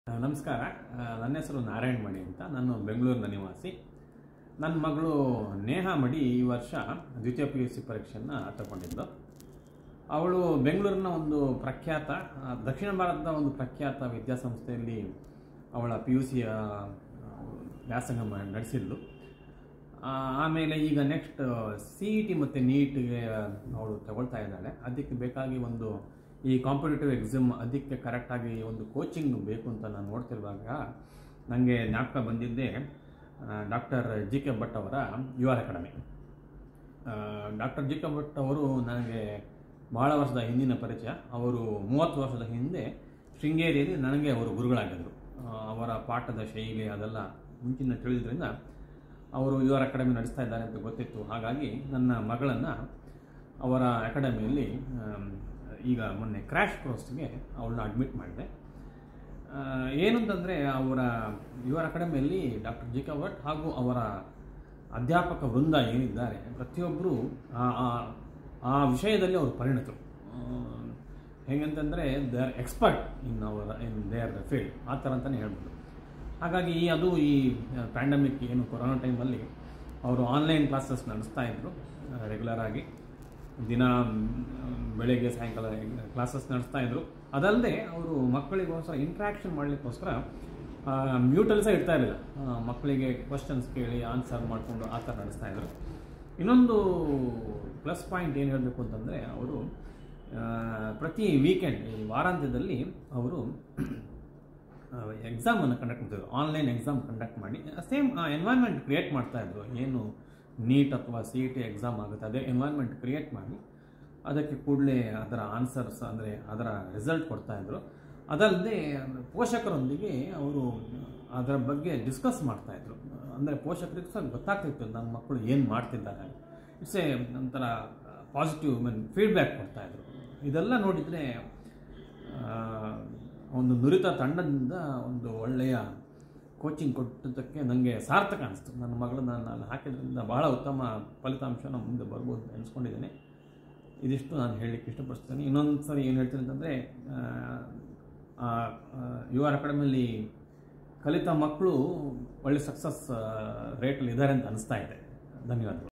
ಆ, ನಮಸ್ಕಾರ ಆ, ನನ್ನ ಹೆಸರು ನಾರಾಯಣ್ ಮಣಿ ಅಂತ ನಾನು ಬೆಂಗಳೂರಿನ ನಿವಾಸಿ ನನ್ನ ಮಗಳು ನೇಹಾ ಮಡಿ ಈ ವರ್ಷ ದ್ವಿತೀಯ ಪಿ ಯು ಸಿ ಪರೀಕ್ಷೆಯನ್ನು ತಗೊಂಡಿದ್ದು ಅವಳು ಬೆಂಗಳೂರಿನ ಒಂದು ಪ್ರಖ್ಯಾತ ಆ, ದಕ್ಷಿಣ ಭಾರತದ ಒಂದು ಪ್ರಖ್ಯಾತ ವಿದ್ಯಾಸಂಸ್ಥೆಯಲ್ಲಿ ಅವಳ ಪಿ ಯು ಸಿಯ ವ್ಯಾಸಂಗ ಮ- ನಡೆಸಿದ್ಲು ಆ, ಆಮೇಲೆ ಈಗ ನೆಕ್ಸ್ಟ್ ಸಿ ಇ ಟಿ ಮತ್ತು ನೀಟ್ಗೆ ಅವಳು ತಗೊಳ್ತಾ ಇದ್ದಾಳೆ ಅದಕ್ಕೆ ಬೇಕಾಗಿ ಒಂದು ಈ ಕಾಂಪಿಟೇಟಿವ್ ಎಕ್ಸಾಮ್ ಅದಕ್ಕೆ ಕರೆಕ್ಟಾಗಿ ಒಂದು ಕೋಚಿಂಗ್ ಬೇಕು ಅಂತ ನಾನು ನೋಡ್ತಿರುವಾಗ ನನಗೆ ಜ್ಞಾಪಕ ಬಂದಿದ್ದೆ ಡಾಕ್ಟರ್ ಜಿ ಕೆ ಭಟ್ ಅವರ U R academy doctor G K Bhat ಅವರು ನನಗೆ ಬಹಳ ವರ್ಷದ ಹಿಂದಿನ ಪರಿಚಯ ಅವರು ಮೂವತ್ತು ವರ್ಷದ ಹಿಂದೆ ಶೃಂಗೇರಿಯಲ್ಲಿ ನನಗೆ ಅವರು ಗುರುಗಳಾಗಿದ್ದರು ಆ, ಅವರ ಪಾಠದ ಶೈಲಿ ಅದೆಲ್ಲ ಮುಂಚಿನ ತಿಳಿದ್ರಿಂದ ಅವರು ಯು ಆರ್ ಅಕಾಡೆಮಿ ನಡೆಸ್ತಾ ಇದ್ದಾರೆ ಅಂತ ಗೊತ್ತಿತ್ತು ಹಾಗಾಗಿ ನನ್ನ ಮಗಳನ್ನು ಅವರ ಅಕಾಡೆಮಿಯಲ್ಲಿ ಆಮ್, ಈಗ ಮೊನ್ನೆ ಕ್ರ್ಯಾಶ್ ಕೋರ್ಸ್ಗೆ ಅವಳನ್ನ ಅಡ್ಮಿಟ್ ಮಾಡಿದೆ ಆ, ಏನು ಅಂತಂದರೆ ಅವರ ಯು ಆರ್ ಅಕಾಡೆಮಿಯಲ್ಲಿ ಡಾಕ್ಟರ್ ಜಿ ಕೆ ಭಟ್ ಹಾಗೂ ಅವರ ಅಧ್ಯಾಪಕ ವೃಂದ ಏನಿದ್ದಾರೆ ಪ್ರತಿಯೊಬ್ಬರು ಆ- ಆ- ಆ ವಿಷಯದಲ್ಲಿ ಅವರು ಪರಿಣಿತರು ಆ, ಹೇಗಂತಂದರೆ they are expert in our in their field ಆ ಥರ ಅಂತಲೇ ಹೇಳ್ಬೋದು ಹಾಗಾಗಿ ಈ ಅದು ಈ ಪ್ಯಾಂಡಮಿಕ್ ಏನು ಕೊರೋನಾ ಟೈಮಲ್ಲಿ ಅವರು ಆನ್ಲೈನ್ ಕ್ಲಾಸಸ್ ನಡೆಸ್ತಾ ಇದ್ದರು ರೆಗ್ಯುಲರ್ ಆಗಿ ದಿನ ಮ್, ಬೆಳಗ್ಗೆ ಸಾಯಂಕಾಲ ಕ್ಲಾಸಸ್ ನಡೆಸ್ತಾ ಇದ್ರು ಅದಲ್ಲದೆ ಅವರು ಮಕ್ಕಳಿಗೋಸ್ಕರ ಇಂಟ್ರ್ಯಾಕ್ಷನ್ ಮಾಡಲಿಕ್ಕೋಸ್ಕರ ಮ್ಯೂಟಲ್ಲಿ ಸಹ ಇಡ್ತಾ ಇರಲಿಲ್ಲ ಆ, ಮಕ್ಕಳಿಗೆ ಕ್ವಶನ್ಸ್ ಕೇಳಿ ಆನ್ಸರ್ ಮಾಡಿಕೊಂಡು ಆ ಥರ ನಡೆಸ್ತಾ ಇದ್ರು ಇನ್ನೊಂದು ಪ್ಲಸ್ ಪಾಯಿಂಟ್ ಏನು ಹೇಳಬೇಕು ಅಂತಂದರೆ ಅವರು ಆ, ಪ್ರತಿ ವೀಕೆಂಡ್ ಈ ವಾರಾಂತ್ಯದಲ್ಲಿ ಅವರು ಎಕ್ಸಾಮನ್ನು ಕಂಡಕ್ಟ್ ಮಾಡ್ತಿದ್ರು ಆನ್ಲೈನ್ ಎಕ್ಸಾಮ್ ಕಂಡಕ್ಟ್ ಮಾಡಿ ಸೇಮ್ ಎನ್ವೈರ್ಮೆಂಟ್ ಕ್ರಿಯೇಟ್ ಮಾಡ್ತಾ ಇದ್ರು ಏನು ನೀಟ್ ಅಥವಾ ಸಿ ಇ ಟಿ ಎಕ್ಸಾಮ್ ಆಗುತ್ತೆ ಅದೇ ಎನ್ವೈರ್ಮೆಂಟ್ ಕ್ರಿಯೇಟ್ ಮಾಡಿ ಅದಕ್ಕೆ ಕೂಡಲೇ ಅದರ ಆನ್ಸರ್ಸ್ ಅಂದರೆ ಅದರ ರಿಸಲ್ಟ್ ಕೊಡ್ತಾ ಇದ್ರು ಅದಲ್ಲದೆ ಪೋಷಕರೊಂದಿಗೆ ಅವರು ಅದರ ಬಗ್ಗೆ ಡಿಸ್ಕಸ್ ಮಾಡ್ತಾ ಇದ್ರು ಅಂದರೆ ಪೋಷಕರಿಗೆ ಸಹ ಗೊತ್ತಾಗ್ತಿತ್ತು ನನ್ನ ಮಕ್ಕಳು ಏನು ಮಾಡ್ತಿದ್ದಾರೆ ಇಟ್ಸ್ ಎ ಒಂಥರ ಪಾಸಿಟಿವ್ ಮೀನ್ ಫೀಡ್ಬ್ಯಾಕ್ ಕೊಡ್ತಾ ಇದ್ರು ಇದೆಲ್ಲ ನೋಡಿದರೆ ಆ, ಒಂದು ನುರಿತ ತಂಡದಿಂದ ಒಂದು ಒಳ್ಳೆಯ ಕೋಚಿಂಗ್ ಕೊಟ್ಟಿದ್ದಕ್ಕೆ ನನಗೆ ಸಾರ್ಥಕ ಅನಿಸ್ತು ನನ್ನ ಮಗಳನ್ನ ನಾನು ಹಾಕಿದ್ರಿಂದ ಬಹಳ ಉತ್ತಮ ಫಲಿತಾಂಶ ನಮ್ಮ ಮುಂದೆ ಬರ್ಬೋದು ಅಂತ ಅನಿಸ್ಕೊಂಡಿದ್ದೇನೆ ಇದಿಷ್ಟು ನಾನು ಹೇಳಲಿಕ್ಕೆ ಇಷ್ಟಪಡ್ತೀನಿ ಇನ್ನೊಂದು ಸರಿ ಏನು ಹೇಳ್ತೀನಿ ಅಂತಂದರೆ ಯು ಆರ್ ಅಕಾಡೆಮಿಯಲ್ಲಿ ಕಲಿತ ಮಕ್ಕಳು ಒಳ್ಳೆ ಸಕ್ಸಸ್ ರೇಟಲ್ಲಿ ಇದ್ದಾರೆ ಅಂತ ಅನಿಸ್ತಾ ಇದೆ ಧನ್ಯವಾದಗಳು